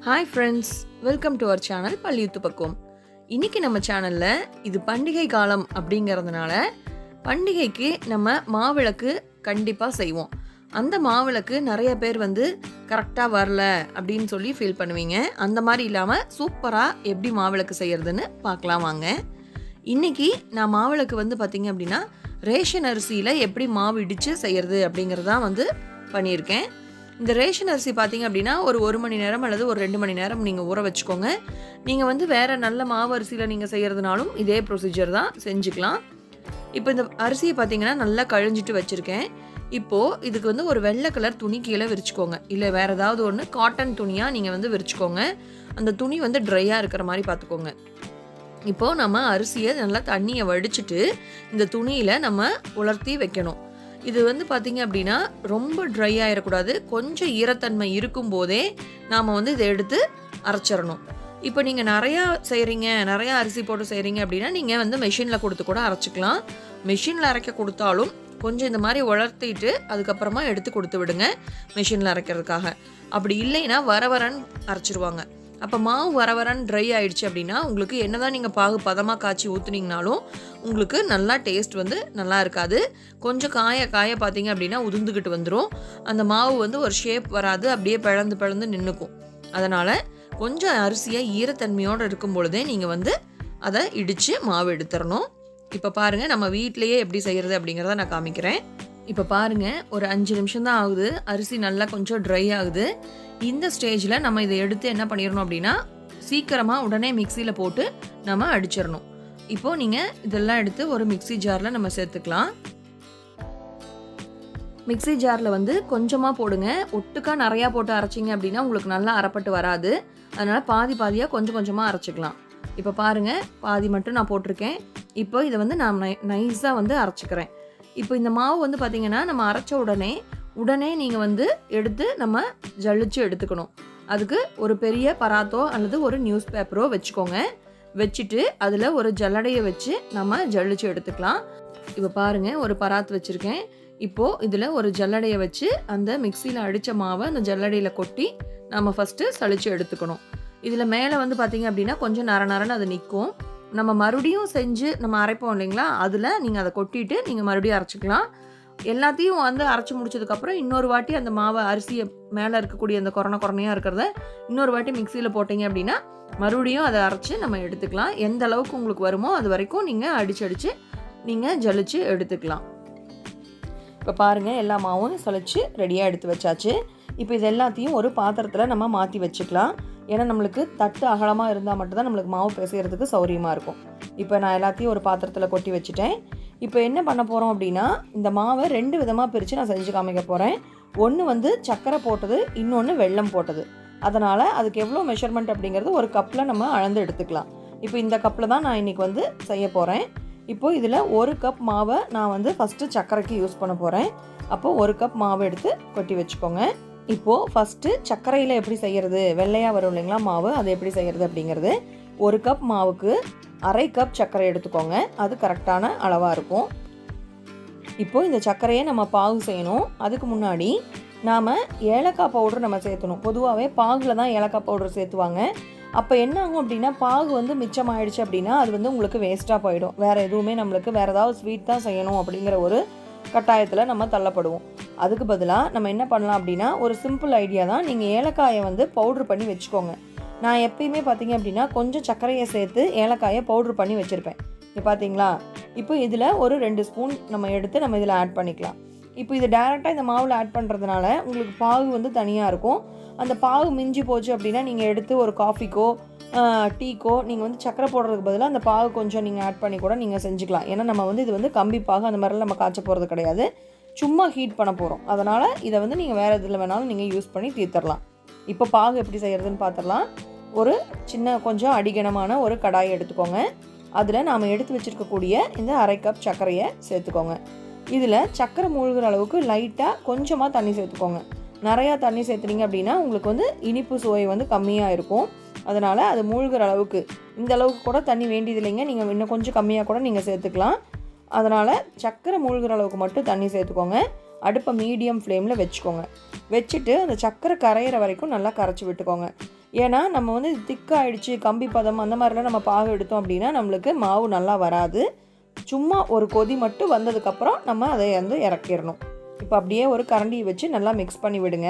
hi friends welcome to our channel பள்ளியுத்து பக்குவம் இன்னைக்கு நம்ம சேனலில் இது பண்டிகை காலம் அப்படிங்கிறதுனால பண்டிகைக்கு நம்ம மாவிளக்கு கண்டிப்பாக செய்வோம் அந்த மாவிளக்கு நிறைய பேர் வந்து கரெக்டாக வரல அப்படின்னு சொல்லி ஃபீல் பண்ணுவீங்க அந்த மாதிரி இல்லாமல் சூப்பராக எப்படி மாவிளக்கு செய்யறதுன்னு பார்க்கலாம் வாங்க இன்னைக்கு நான் மாவிளக்கு வந்து பார்த்தீங்க அப்படின்னா ரேஷன் அரிசியில் எப்படி மாவு இடித்து செய்யறது அப்படிங்கிறதான் வந்து பண்ணியிருக்கேன் இந்த ரேஷன் அரிசி பார்த்தீங்க அப்படின்னா ஒரு ஒரு மணி நேரம் அல்லது ஒரு ரெண்டு மணி நேரம் நீங்கள் ஊற வச்சுக்கோங்க நீங்கள் வந்து வேறு நல்ல மாவு அரிசியில் நீங்கள் செய்கிறதுனாலும் இதே ப்ரொசீஜர் தான் செஞ்சுக்கலாம் இப்போ இந்த அரிசியை பார்த்தீங்கன்னா நல்லா கழிஞ்சிட்டு வச்சுருக்கேன் இப்போது இதுக்கு வந்து ஒரு வெள்ளை கலர் துணி கீழே விரிச்சுக்கோங்க இல்லை வேறு ஏதாவது ஒன்று காட்டன் துணியாக நீங்கள் வந்து விரிச்சுக்கோங்க அந்த துணி வந்து ட்ரையாக இருக்கிற மாதிரி பார்த்துக்கோங்க இப்போது நம்ம அரிசியை நல்லா தண்ணியை வடிச்சிட்டு இந்த துணியில் நம்ம உலர்த்தி வைக்கணும் இது வந்து பார்த்திங்க அப்படின்னா ரொம்ப ட்ரை ஆகிடக்கூடாது கொஞ்சம் ஈரத்தன்மை இருக்கும்போதே நாம் வந்து இதை எடுத்து அரைச்சிடணும் இப்போ நீங்கள் நிறையா செய்கிறீங்க நிறையா அரிசி போட்டு செய்கிறீங்க அப்படின்னா நீங்கள் வந்து மெஷினில் கொடுத்து கூட அரைச்சிக்கலாம் மெஷினில் அரைக்க கொடுத்தாலும் கொஞ்சம் இந்த மாதிரி உலர்த்திட்டு அதுக்கப்புறமா எடுத்து கொடுத்து விடுங்க மெஷினில் அரைக்கிறதுக்காக அப்படி இல்லைன்னா வர வரன்னு அரைச்சிருவாங்க அப்போ மாவு வர வரன்னு ட்ரை ஆயிடுச்சு அப்படின்னா உங்களுக்கு என்னதான் நீங்கள் பாகு பதமாக காய்ச்சி ஊற்றுனீங்கனாலும் உங்களுக்கு நல்லா டேஸ்ட் வந்து நல்லா இருக்காது கொஞ்சம் காய காய பார்த்தீங்க அப்படின்னா உதிர்ந்துக்கிட்டு வந்துடும் அந்த மாவு வந்து ஒரு ஷேப் வராது அப்படியே பிளந்து பிளந்து நின்றுக்கும் அதனால் கொஞ்சம் அரிசியை ஈரத்தன்மையோடு இருக்கும் பொழுதே நீங்கள் வந்து அதை இடித்து மாவு எடுத்துடணும் இப்போ பாருங்கள் நம்ம வீட்டிலையே எப்படி செய்கிறது அப்படிங்கிறத நான் காமிக்கிறேன் இப்போ பாருங்கள் ஒரு அஞ்சு நிமிஷம் தான் ஆகுது அரிசி நல்லா கொஞ்சம் ட்ரை ஆகுது இந்த ஸ்டேஜில் நம்ம இதை எடுத்து என்ன பண்ணிடணும் அப்படின்னா சீக்கிரமாக உடனே மிக்சியில் போட்டு நம்ம அடிச்சிடணும் இப்போது நீங்கள் இதெல்லாம் எடுத்து ஒரு மிக்சி ஜாரில் நம்ம சேர்த்துக்கலாம் மிக்சி ஜாரில் வந்து கொஞ்சமாக போடுங்க ஒட்டுக்கா நிறையா போட்டு அரைச்சிங்க அப்படின்னா உங்களுக்கு நல்லா அரைப்பட்டு வராது அதனால் பாதி பாதியாக கொஞ்சம் கொஞ்சமாக அரைச்சிக்கலாம் இப்போ பாருங்கள் பாதி மட்டும் நான் போட்டிருக்கேன் இப்போ இதை வந்து நான் நை நைஸாக வந்து அரைச்சிக்கிறேன் இப்போ இந்த மாவு வந்து பார்த்திங்கன்னா நம்ம அரைச்ச உடனே உடனே நீங்கள் வந்து எடுத்து நம்ம ஜலிச்சு எடுத்துக்கணும் அதுக்கு ஒரு பெரிய பராத்தோ அல்லது ஒரு நியூஸ் பேப்பரோ வச்சுக்கோங்க வச்சுட்டு அதில் ஒரு ஜல்லடையை வச்சு நம்ம ஜல்லிச்சு எடுத்துக்கலாம் இப்போ பாருங்கள் ஒரு பராத் வச்சுருக்கேன் இப்போது இதில் ஒரு ஜல்லடையை வச்சு அந்த மிக்சியில் அடித்த மாவை அந்த ஜல்லடையில் கொட்டி நம்ம ஃபஸ்ட்டு சளிச்சு எடுத்துக்கணும் இதில் மேலே வந்து பார்த்திங்க அப்படின்னா கொஞ்சம் நர நரன்னு அது நிற்கும் நம்ம மறுபடியும் செஞ்சு நம்ம அரைப்போம் இல்லைங்களா அதில் நீங்கள் அதை கொட்டிட்டு நீங்கள் மறுபடியும் அரைச்சிக்கலாம் எல்லாத்தையும் வந்து அரைச்சி முடிச்சதுக்கப்புறம் இன்னொரு வாட்டி அந்த மாவை அரிசியை மேலே இருக்கக்கூடிய அந்த கொரோனா கொரோனையாக இருக்கிறத இன்னொரு வாட்டி மிக்சியில் போட்டிங்க அப்படின்னா மறுபடியும் அதை அரைச்சி நம்ம எடுத்துக்கலாம் எந்த அளவுக்கு உங்களுக்கு வருமோ அது வரைக்கும் நீங்கள் அடித்து அடித்து நீங்கள் ஜலிச்சு எடுத்துக்கலாம் இப்போ பாருங்கள் எல்லா மாவும் சளிச்சு ரெடியாக எடுத்து வச்சாச்சு இப்போ இது எல்லாத்தையும் ஒரு பாத்திரத்தில் நம்ம மாற்றி வச்சுக்கலாம் ஏன்னா நம்மளுக்கு தட்டு அகலமாக இருந்தால் மட்டும்தான் நம்மளுக்கு மாவு பிசைகிறதுக்கு சௌரியமாக இருக்கும் இப்போ நான் எல்லாத்தையும் ஒரு பாத்திரத்தில் கொட்டி வச்சுட்டேன் இப்போ என்ன பண்ண போகிறோம் அப்படின்னா இந்த மாவை ரெண்டு விதமாக பிரித்து நான் செஞ்சு காமிக்க போகிறேன் ஒன்று வந்து சர்க்கரை போட்டது இன்னொன்று வெல்லம் போட்டது அதனால் அதுக்கு எவ்வளோ மெஷர்மெண்ட் அப்படிங்கிறது ஒரு கப்பில் நம்ம அளந்து எடுத்துக்கலாம் இப்போ இந்த கப்பில் தான் நான் இன்றைக்கி வந்து செய்ய போகிறேன் இப்போது இதில் ஒரு கப் மாவை நான் வந்து ஃபஸ்ட்டு சர்க்கரைக்கு யூஸ் பண்ண போகிறேன் அப்போது ஒரு கப் மாவு எடுத்து கொட்டி வச்சுக்கோங்க இப்போது ஃபஸ்ட்டு சர்க்கரையில் எப்படி செய்கிறது வெள்ளையாக வரும் இல்லைங்களா மாவு அதை எப்படி செய்கிறது அப்படிங்கிறது ஒரு கப் மாவுக்கு அரை கப் சர்க்கரை எடுத்துக்கோங்க அது கரெக்டான அளவாக இருக்கும் இப்போது இந்த சர்க்கரையை நம்ம பாகு செய்யணும் அதுக்கு முன்னாடி நாம் ஏலக்காய் பவுடர் நம்ம சேர்த்தணும் பொதுவாகவே பாகில் தான் ஏலக்காய் பவுடர் சேர்த்துவாங்க அப்போ என்ன ஆகும் அப்படின்னா பாகு வந்து மிச்சம் ஆயிடுச்சு அப்படின்னா அது வந்து உங்களுக்கு வேஸ்ட்டாக போயிடும் வேறு எதுவுமே நம்மளுக்கு வேறு ஏதாவது ஸ்வீட் தான் செய்யணும் அப்படிங்கிற ஒரு கட்டாயத்தில் நம்ம தள்ளப்படுவோம் அதுக்கு பதிலாக நம்ம என்ன பண்ணலாம் அப்படின்னா ஒரு சிம்பிள் ஐடியா தான் நீங்கள் ஏலக்காயை வந்து பவுட்ரு பண்ணி வச்சுக்கோங்க நான் எப்பயுமே பார்த்தீங்க அப்படின்னா கொஞ்சம் சர்க்கரையை சேர்த்து ஏலக்காயை பவுட்ரு பண்ணி வச்சுருப்பேன் இப்போ பார்த்தீங்களா இப்போ இதில் ஒரு ரெண்டு ஸ்பூன் நம்ம எடுத்து நம்ம இதில் ஆட் பண்ணிக்கலாம் இப்போ இது டேரெக்டாக இந்த மாவில் ஆட் பண்ணுறதுனால உங்களுக்கு பாகு வந்து தனியாக இருக்கும் அந்த பாகு மிஞ்சி போச்சு அப்படின்னா நீங்கள் எடுத்து ஒரு காஃபிக்கோ டீக்கோ நீங்கள் வந்து சக்கரை போடுறதுக்கு பதிலாக அந்த பாகு கொஞ்சம் நீங்கள் ஆட் பண்ணி கூட நீங்கள் செஞ்சுக்கலாம் ஏன்னா நம்ம வந்து இது வந்து கம்பி பாகு அந்த மாதிரிலாம் நம்ம காய்ச்ச போகிறது கிடையாது சும்மா ஹீட் பண்ண போகிறோம் அதனால் இதை வந்து நீங்கள் வேறு இதில் வேணாலும் நீங்கள் யூஸ் பண்ணி தீர்த்தரலாம் இப்போ பாகு எப்படி செய்கிறதுன்னு பார்த்துடலாம் ஒரு சின்ன கொஞ்சம் அடிகனமான ஒரு கடாயை எடுத்துக்கோங்க அதில் நாம் எடுத்து வச்சுருக்கக்கூடிய இந்த அரை கப் சர்க்கரையை சேர்த்துக்கோங்க இதில் சர்க்கரை மூழ்கிற அளவுக்கு லைட்டாக கொஞ்சமாக தண்ணி சேர்த்துக்கோங்க நிறையா தண்ணி சேர்த்துனீங்க அப்படின்னா உங்களுக்கு வந்து இனிப்பு சுவை வந்து கம்மியாக இருக்கும் அதனால் அது மூழ்கிற அளவுக்கு இந்த அளவுக்கு கூட தண்ணி வேண்டியது இல்லைங்க நீங்கள் இன்னும் கொஞ்சம் கம்மியாக கூட நீங்கள் சேர்த்துக்கலாம் அதனால் சர்க்கரை மூழ்கிற அளவுக்கு மட்டும் தண்ணி சேர்த்துக்கோங்க அடுப்பை மீடியம் ஃப்ளேமில் வச்சுக்கோங்க வச்சுட்டு அந்த சர்க்கரை கரையிற வரைக்கும் நல்லா கரைச்சி விட்டுக்கோங்க ஏன்னா நம்ம வந்து திக்காயிடுச்சு கம்பி பதம் அந்த மாதிரிலாம் நம்ம பாகு எடுத்தோம் அப்படின்னா நம்மளுக்கு மாவு நல்லா வராது சும்மா ஒரு கொதி மட்டும் வந்ததுக்கப்புறம் நம்ம அதை வந்து இறக்கிடணும் இப்போ அப்படியே ஒரு கரண்டி வச்சு நல்லா மிக்ஸ் பண்ணி விடுங்க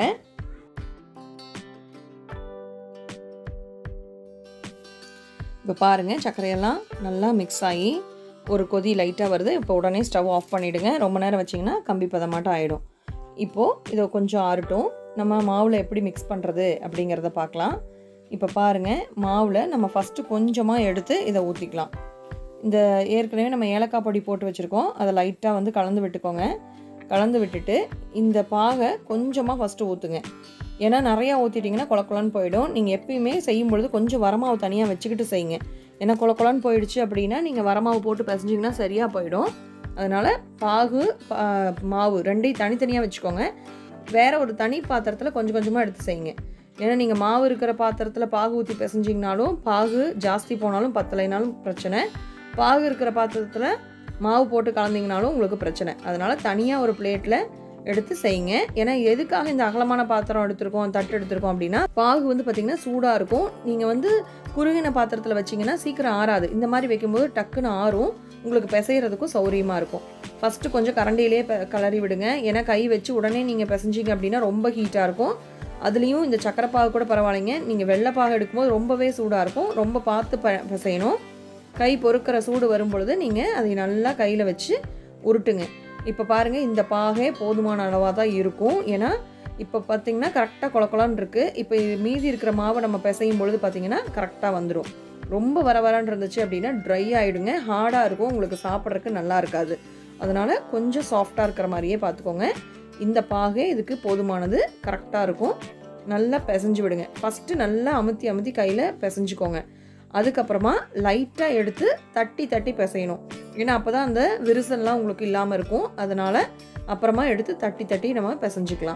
இப்போ பாருங்கள் சர்க்கரையெல்லாம் நல்லா மிக்ஸ் ஆகி ஒரு கொதி லைட்டாக வருது இப்போ உடனே ஸ்டவ் ஆஃப் பண்ணிவிடுங்க ரொம்ப நேரம் வச்சிங்கன்னா கம்பி பதமாட்டம் ஆகிடும் இப்போது இதை கொஞ்சம் ஆறட்டும் நம்ம மாவில் எப்படி மிக்ஸ் பண்ணுறது அப்படிங்கிறத பார்க்கலாம் இப்போ பாருங்கள் மாவில் நம்ம ஃபஸ்ட்டு கொஞ்சமாக எடுத்து இதை ஊற்றிக்கலாம் இந்த ஏற்கனவே நம்ம ஏலக்காய் பொடி போட்டு வச்சுருக்கோம் அதை லைட்டாக வந்து கலந்து விட்டுக்கோங்க கலந்து விட்டுட்டு இந்த பாகை கொஞ்சமாக ஃபஸ்ட்டு ஊற்றுங்க ஏன்னா நிறையா ஊற்றிட்டிங்கன்னா குளக்குளன்னு போயிடும் நீங்கள் எப்பயுமே செய்யும் பொழுது கொஞ்சம் வரமாவு தனியாக வச்சுக்கிட்டு செய்யுங்க ஏன்னா குளக்குளன்னு போயிடுச்சு அப்படின்னா நீங்கள் வரமாவு போட்டு பிசைஞ்சிங்கன்னா சரியாக போயிடும் அதனால் பாகு பா- மாவு ரெண்டையும் தனித்தனியாக வச்சுக்கோங்க வேற ஒரு தனி பாத்திரத்தில் கொஞ்சம் கொஞ்சமாக எடுத்து செய்யுங்க ஏன்னா நீங்கள் மாவு இருக்கிற பாத்திரத்தில் பாகு ஊற்றி பிசைஞ்சிங்கனாலும் பாகு ஜாஸ்தி போனாலும் பத்தலைனாலும் பிரச்சனை பாகு இருக்கிற பாத்திரத்தில் மாவு போட்டு கலந்தீங்கனாலும் உங்களுக்கு பிரச்சனை அதனால் தனியாக ஒரு பிளேட்டில் எடுத்து செய்யுங்க ஏன்னா எதுக்காக இந்த அகலமான பாத்திரம் எடுத்திருக்கோம் தட்டு எடுத்திருக்கோம் அப்படின்னா பாகு வந்து பார்த்திங்கன்னா சூடாக இருக்கும் நீங்கள் வந்து குறுகின பாத்திரத்தில் வச்சிங்கன்னா சீக்கிரம் ஆறாது இந்த மாதிரி வைக்கும்போது டக்குன்னு ஆறும் உங்களுக்கு பிசைகிறதுக்கும் சௌரியமாக இருக்கும் ஃபஸ்ட்டு கொஞ்சம் கரண்டியிலே பெ கிளறி விடுங்க ஏன்னா கை வச்சு உடனே நீங்கள் பிசைஞ்சிங்க அப்படின்னா ரொம்ப ஹீட்டாக இருக்கும் அதுலேயும் இந்த சக்கரை பாகு கூட பரவாயில்லைங்க நீங்கள் வெள்ளைப்பாகு எடுக்கும்போது ரொம்பவே சூடாக இருக்கும் ரொம்ப பார்த்து ப பிசையணும் கை பொறுக்கிற சூடு வரும் பொழுது நீங்கள் அதை நல்லா கையில் வச்சு உருட்டுங்க இப்போ பாருங்கள் இந்த பாகே போதுமான அளவாக தான் இருக்கும் ஏன்னா இப்போ பார்த்தீங்கன்னா கரெக்டாக குளக்குளான்னு இருக்குது இப்போ இது மீதி இருக்கிற மாவை நம்ம பிசையும் பொழுது பார்த்தீங்கன்னா கரெக்டாக வந்துடும் ரொம்ப வர வரன்னு இருந்துச்சு அப்படின்னா ட்ரை ஆகிடுங்க ஹார்டாக இருக்கும் உங்களுக்கு சாப்பிட்றதுக்கு நல்லா இருக்காது அதனால் கொஞ்சம் சாஃப்டாக இருக்கிற மாதிரியே பார்த்துக்கோங்க இந்த பாகே இதுக்கு போதுமானது கரெக்டாக இருக்கும் நல்லா பிசைஞ்சு விடுங்க ஃபஸ்ட்டு நல்லா அமுத்தி அமுத்தி கையில் பிசைஞ்சுக்கோங்க அதுக்கப்புறமா லைட்டாக எடுத்து தட்டி தட்டி பிசையணும் ஏன்னா அப்போ தான் அந்த விரிசல்லாம் உங்களுக்கு இல்லாமல் இருக்கும் அதனால் அப்புறமா எடுத்து தட்டி தட்டி நம்ம பிசைஞ்சுக்கலாம்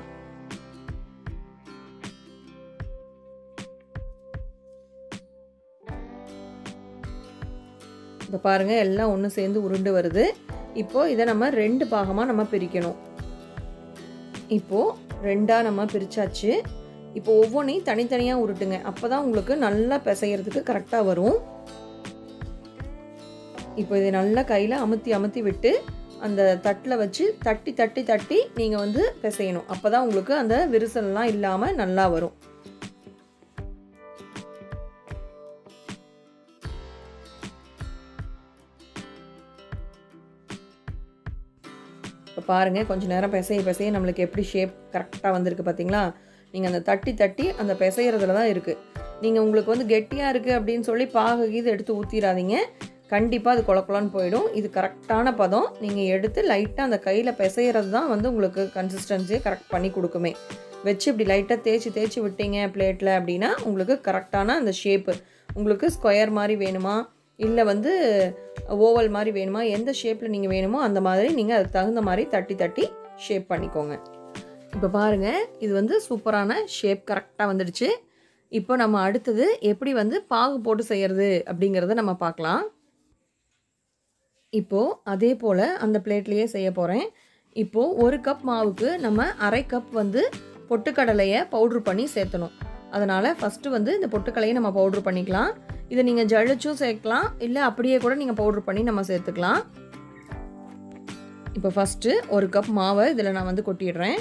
இப்போ பாருங்கள் எல்லாம் ஒன்று சேர்ந்து உருண்டு வருது இப்போது இதை நம்ம ரெண்டு பாகமாக நம்ம பிரிக்கணும் இப்போது ரெண்டாக நம்ம பிரித்தாச்சு இப்போ ஒவ்வொன்றையும் தனித்தனியாக உருட்டுங்க அப்போ தான் உங்களுக்கு நல்லா பிசைகிறதுக்கு கரெக்டாக வரும் இப்போ இதை நல்லா கையில் அமுத்தி அமுத்தி விட்டு அந்த தட்டில் வச்சு தட்டி தட்டி தட்டி நீங்கள் வந்து பிசையணும் அப்போ தான் உங்களுக்கு அந்த விரிசல்லாம் இல்லாமல் நல்லா வரும் இப்போ பாருங்கள் கொஞ்சம் நேரம் பிசைய பிசைய நம்மளுக்கு எப்படி ஷேப் கரெக்டாக வந்திருக்கு பார்த்தீங்களா நீங்கள் அந்த தட்டி தட்டி அந்த பிசைகிறதுல தான் இருக்குது நீங்கள் உங்களுக்கு வந்து கெட்டியாக இருக்குது அப்படின்னு சொல்லி பாகு கீது எடுத்து ஊற்றிடாதீங்க கண்டிப்பாக அது குழக்குலான்னு போயிடும் இது கரெக்டான பதம் நீங்கள் எடுத்து லைட்டாக அந்த கையில் பிசைகிறது தான் வந்து உங்களுக்கு கன்சிஸ்டன்சியை கரெக்ட் பண்ணி கொடுக்குமே வச்சு இப்படி லைட்டாக தேய்ச்சி தேய்ச்சி விட்டீங்க பிளேட்டில் அப்படின்னா உங்களுக்கு கரெக்டான அந்த ஷேப்பு உங்களுக்கு ஸ்கொயர் மாதிரி வேணுமா இல்லை வந்து ஓவல் மாதிரி வேணுமா எந்த ஷேப்பில் நீங்கள் வேணுமோ அந்த மாதிரி நீங்கள் அதுக்கு தகுந்த மாதிரி தட்டி தட்டி ஷேப் பண்ணிக்கோங்க இப்போ பாருங்கள் இது வந்து சூப்பரான ஷேப் கரெக்டாக வந்துடுச்சு இப்போ நம்ம அடுத்தது எப்படி வந்து பாகு போட்டு செய்கிறது அப்படிங்கிறத நம்ம பார்க்கலாம் இப்போது அதே போல் அந்த பிளேட்லேயே செய்ய போகிறேன் இப்போது ஒரு கப் மாவுக்கு நம்ம அரை கப் வந்து பொட்டுக்கடலையை பவுட்ரு பண்ணி சேர்த்தணும் அதனால் ஃபஸ்ட்டு வந்து இந்த பொட்டுக்கடலையை நம்ம பவுட்ரு பண்ணிக்கலாம் இதை நீங்கள் ஜழிச்சும் சேர்க்கலாம் இல்லை அப்படியே கூட நீங்கள் பவுட்ரு பண்ணி நம்ம சேர்த்துக்கலாம் இப்போ ஃபஸ்ட்டு ஒரு கப் மாவை இதில் நான் வந்து கொட்டிடுறேன்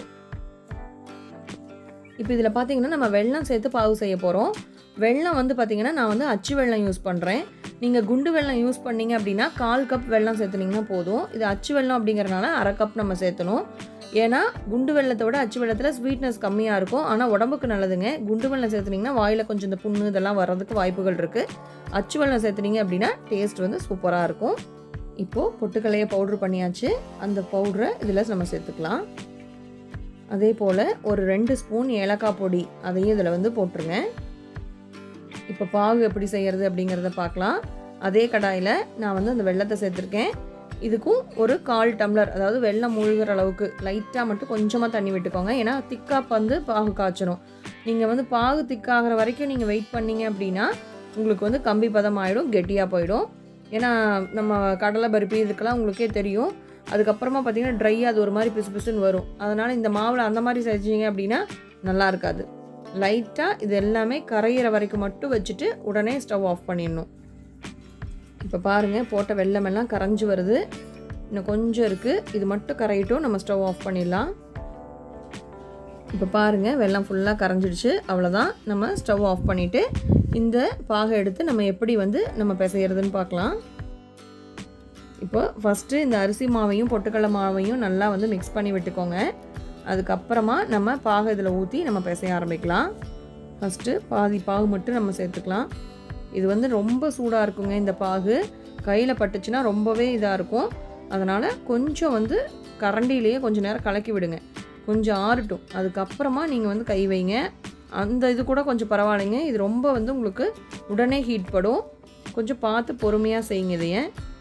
இப்போ இதில் பார்த்தீங்கன்னா நம்ம வெல்லம் சேர்த்து பாகு செய்ய போகிறோம் வெல்லம் வந்து பார்த்தீங்கன்னா நான் வந்து அச்சு வெல்லம் யூஸ் பண்ணுறேன் நீங்கள் குண்டு வெல்லம் யூஸ் பண்ணீங்க அப்படின்னா கால் கப் வெல்லம் சேர்த்துனீங்கன்னா போதும் இது அச்சு வெல்லம் அப்படிங்கிறனால அரை கப் நம்ம சேர்த்தணும் ஏன்னா குண்டு வெள்ளத்தை விட அச்சு வெள்ளத்தில் ஸ்வீட்னஸ் கம்மியாக இருக்கும் ஆனால் உடம்புக்கு நல்லதுங்க குண்டு வெல்லம் சேர்த்துனீங்கன்னா வாயில் கொஞ்சம் இந்த புண்ணு இதெல்லாம் வர்றதுக்கு வாய்ப்புகள் இருக்குது அச்சு வெல்லம் சேர்த்துனீங்க அப்படின்னா டேஸ்ட் வந்து சூப்பராக இருக்கும் இப்போது பொட்டுக்கலையை பவுட்ரு பண்ணியாச்சு அந்த பவுட்ரை இதில் நம்ம சேர்த்துக்கலாம் அதே போல் ஒரு ரெண்டு ஸ்பூன் ஏலக்காய் பொடி அதையும் இதில் வந்து போட்டுருங்க இப்போ பாகு எப்படி செய்கிறது அப்படிங்கிறத பார்க்கலாம் அதே கடாயில் நான் வந்து அந்த வெள்ளத்தை சேர்த்துருக்கேன் இதுக்கும் ஒரு கால் டம்ளர் அதாவது வெள்ளம் மூழ்கிற அளவுக்கு லைட்டாக மட்டும் கொஞ்சமாக தண்ணி விட்டுக்கோங்க ஏன்னா திக்காக வந்து பாகு காய்ச்சணும் நீங்கள் வந்து பாகு திக்காகிற வரைக்கும் நீங்கள் வெயிட் பண்ணீங்க அப்படின்னா உங்களுக்கு வந்து கம்பி பதம் ஆகிடும் கெட்டியாக போயிடும் ஏன்னா நம்ம கடலை பருப்பி இதுக்கெல்லாம் உங்களுக்கே தெரியும் அதுக்கப்புறமா பார்த்தீங்கன்னா ட்ரை அது ஒரு மாதிரி பிசு பிசுன்னு வரும் அதனால் இந்த மாவில் அந்த மாதிரி செஞ்சீங்க அப்படின்னா நல்லா இருக்காது லைட்டாக இது எல்லாமே கரையிற வரைக்கும் மட்டும் வச்சுட்டு உடனே ஸ்டவ் ஆஃப் பண்ணிடணும் இப்போ பாருங்கள் போட்ட வெள்ளமெல்லாம் கரைஞ்சி வருது இன்னும் கொஞ்சம் இருக்குது இது மட்டும் கரையிட்டும் நம்ம ஸ்டவ் ஆஃப் பண்ணிடலாம் இப்போ பாருங்கள் வெள்ளம் ஃபுல்லாக கரைஞ்சிடுச்சு அவ்வளோதான் நம்ம ஸ்டவ் ஆஃப் பண்ணிவிட்டு இந்த பாகை எடுத்து நம்ம எப்படி வந்து நம்ம பிசைகிறதுன்னு பார்க்கலாம் இப்போ ஃபஸ்ட்டு இந்த அரிசி மாவையும் பொட்டுக்கடலை மாவையும் நல்லா வந்து மிக்ஸ் பண்ணி விட்டுக்கோங்க அதுக்கப்புறமா நம்ம பாகு இதில் ஊற்றி நம்ம பிசைய ஆரம்பிக்கலாம் ஃபஸ்ட்டு பாதி பாகு மட்டும் நம்ம சேர்த்துக்கலாம் இது வந்து ரொம்ப சூடாக இருக்குங்க இந்த பாகு கையில் பட்டுச்சுன்னா ரொம்பவே இதாக இருக்கும் அதனால் கொஞ்சம் வந்து கரண்டிலேயே கொஞ்சம் நேரம் கலக்கி விடுங்க கொஞ்சம் ஆறட்டும் அதுக்கப்புறமா நீங்கள் வந்து கை வைங்க அந்த இது கூட கொஞ்சம் பரவாயில்லைங்க இது ரொம்ப வந்து உங்களுக்கு உடனே ஹீட் படும் கொஞ்சம் பார்த்து பொறுமையாக செய்யுங்க இதைய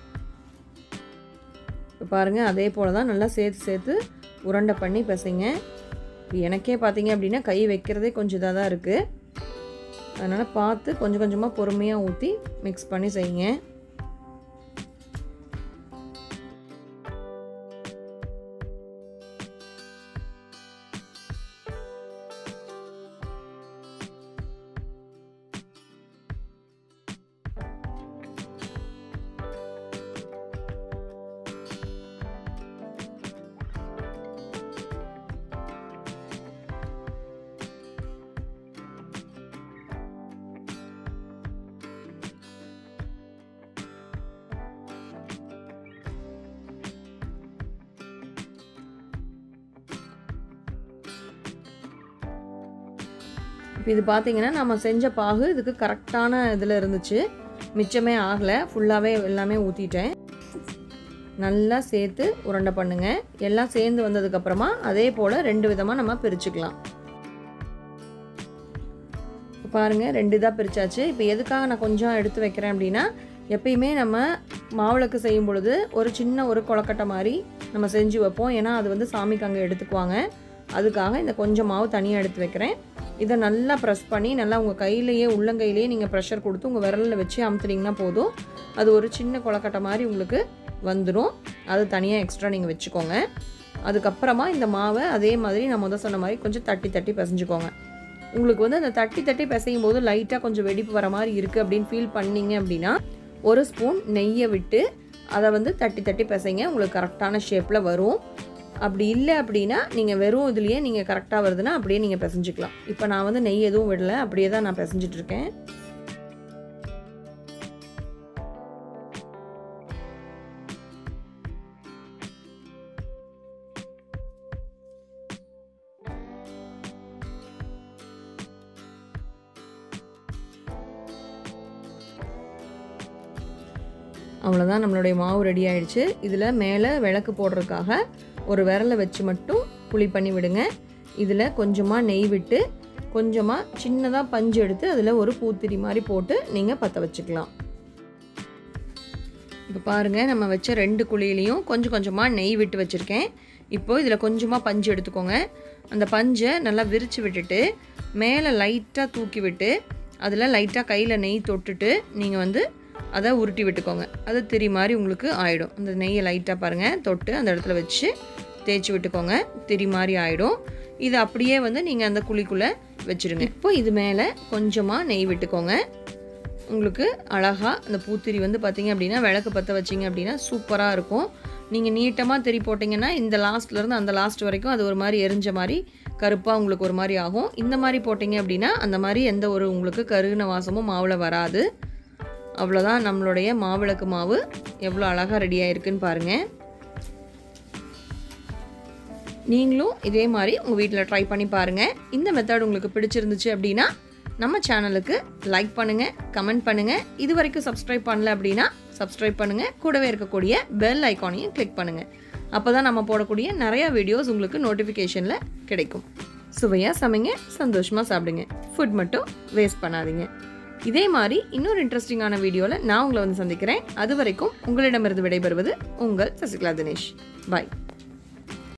இப்போ பாருங்கள் அதே போல் தான் நல்லா சேர்த்து சேர்த்து உருண்டை பண்ணி பிசைங்க இப்போ எனக்கே பார்த்தீங்க அப்படின்னா கை வைக்கிறதே கொஞ்சம் இதாக தான் இருக்குது அதனால் பார்த்து கொஞ்சம் கொஞ்சமாக பொறுமையாக ஊற்றி மிக்ஸ் பண்ணி செய்யுங்க இப்போ இது பார்த்தீங்கன்னா நம்ம செஞ்ச பாகு இதுக்கு கரெக்டான இதில் இருந்துச்சு மிச்சமே ஆகலை ஃபுல்லாகவே எல்லாமே ஊற்றிட்டேன் நல்லா சேர்த்து உருண்டை பண்ணுங்க எல்லாம் சேர்ந்து வந்ததுக்கப்புறமா அதே போல் ரெண்டு விதமாக நம்ம பிரிச்சுக்கலாம் பாருங்கள் ரெண்டு இதாக பிரித்தாச்சு இப்போ எதுக்காக நான் கொஞ்சம் எடுத்து வைக்கிறேன் அப்படின்னா எப்பயுமே நம்ம மாவிளக்கு செய்யும் பொழுது ஒரு சின்ன ஒரு கொலக்கட்டை மாதிரி நம்ம செஞ்சு வைப்போம் ஏன்னா அது வந்து சாமிக்கு அங்கே எடுத்துக்குவாங்க அதுக்காக இந்த கொஞ்சம் மாவு தனியாக எடுத்து வைக்கிறேன் இதை நல்லா ப்ரெஸ் பண்ணி நல்லா உங்கள் கையிலேயே உள்ளங்கையிலேயே நீங்கள் ப்ரெஷர் கொடுத்து உங்கள் விரலில் வச்சு அமுத்துனீங்கன்னா போதும் அது ஒரு சின்ன கொலக்கட்டை மாதிரி உங்களுக்கு வந்துடும் அது தனியாக எக்ஸ்ட்ரா நீங்கள் வச்சுக்கோங்க அதுக்கப்புறமா இந்த மாவை அதே மாதிரி நான் முதல் சொன்ன மாதிரி கொஞ்சம் தட்டி தட்டி பிசைஞ்சுக்கோங்க உங்களுக்கு வந்து அந்த தட்டி தட்டி பிசையும் போது லைட்டாக கொஞ்சம் வெடிப்பு வர மாதிரி இருக்குது அப்படின்னு ஃபீல் பண்ணீங்க அப்படின்னா ஒரு ஸ்பூன் நெய்யை விட்டு அதை வந்து தட்டி தட்டி பிசைங்க உங்களுக்கு கரெக்டான ஷேப்பில் வரும் அப்படி இல்லை அப்படின்னா நீங்கள் வெறும் இதுலேயே நீங்கள் கரெக்டாக வருதுன்னா அப்படியே நீங்கள் பிசைஞ்சிக்கலாம் இப்போ நான் வந்து நெய் எதுவும் விடலை அப்படியே தான் நான் பிசைஞ்சிட்டு இருக்கேன் அவ்வளோதான் நம்மளுடைய மாவு ரெடி ஆயிடுச்சு இதில் மேலே விளக்கு போடுறதுக்காக ஒரு விரலை வச்சு மட்டும் குழி பண்ணி விடுங்க இதில் கொஞ்சமாக நெய் விட்டு கொஞ்சமாக சின்னதாக பஞ்சு எடுத்து அதில் ஒரு பூத்திரி மாதிரி போட்டு நீங்கள் பற்ற வச்சுக்கலாம் இப்போ பாருங்கள் நம்ம வச்ச ரெண்டு குழியிலையும் கொஞ்சம் கொஞ்சமாக நெய் விட்டு வச்சுருக்கேன் இப்போ இதில் கொஞ்சமாக பஞ்சு எடுத்துக்கோங்க அந்த பஞ்சை நல்லா விரித்து விட்டுட்டு மேலே லைட்டாக தூக்கி விட்டு அதில் லைட்டாக கையில் நெய் தொட்டுட்டு நீங்கள் வந்து அதை உருட்டி விட்டுக்கோங்க அது திரி மாதிரி உங்களுக்கு ஆகிடும் அந்த நெய்யை லைட்டாக பாருங்கள் தொட்டு அந்த இடத்துல வச்சு தேய்ச்சி விட்டுக்கோங்க திரி மாதிரி ஆகிடும் இது அப்படியே வந்து நீங்கள் அந்த குழிக்குள்ளே வச்சுருங்க இப்போ இது மேலே கொஞ்சமாக நெய் விட்டுக்கோங்க உங்களுக்கு அழகாக அந்த பூத்திரி வந்து பார்த்தீங்க அப்படின்னா விளக்கு பற்ற வச்சிங்க அப்படின்னா சூப்பராக இருக்கும் நீங்கள் நீட்டமாக திரி போட்டிங்கன்னா இந்த லாஸ்ட்லேருந்து அந்த லாஸ்ட் வரைக்கும் அது ஒரு மாதிரி எரிஞ்ச மாதிரி கருப்பாக உங்களுக்கு ஒரு மாதிரி ஆகும் இந்த மாதிரி போட்டிங்க அப்படின்னா அந்த மாதிரி எந்த ஒரு உங்களுக்கு கருகின வாசமும் மாவில் வராது அவ்வளோதான் நம்மளுடைய மாவிளக்கு மாவு எவ்வளோ அழகாக ரெடி ஆயிருக்குன்னு பாருங்கள் நீங்களும் இதே மாதிரி உங்கள் வீட்டில் ட்ரை பண்ணி பாருங்கள் இந்த மெத்தட் உங்களுக்கு பிடிச்சிருந்துச்சு அப்படின்னா நம்ம சேனலுக்கு லைக் பண்ணுங்கள் கமெண்ட் பண்ணுங்கள் இது வரைக்கும் சப்ஸ்கிரைப் பண்ணல அப்படின்னா சப்ஸ்கிரைப் பண்ணுங்கள் கூடவே இருக்கக்கூடிய பெல் ஐக்கானையும் கிளிக் பண்ணுங்கள் அப்போ தான் நம்ம போடக்கூடிய நிறையா வீடியோஸ் உங்களுக்கு நோட்டிஃபிகேஷனில் கிடைக்கும் சுவையாக சமைங்க சந்தோஷமாக சாப்பிடுங்க ஃபுட் மட்டும் வேஸ்ட் பண்ணாதீங்க இதே மாதிரி இன்னொரு இன்ட்ரெஸ்டிங்கான வீடியோவில் நான் உங்களை வந்து சந்திக்கிறேன் அது வரைக்கும் உங்களிடமிருந்து விடைபெறுவது உங்கள் சசிகலா தினேஷ் பாய்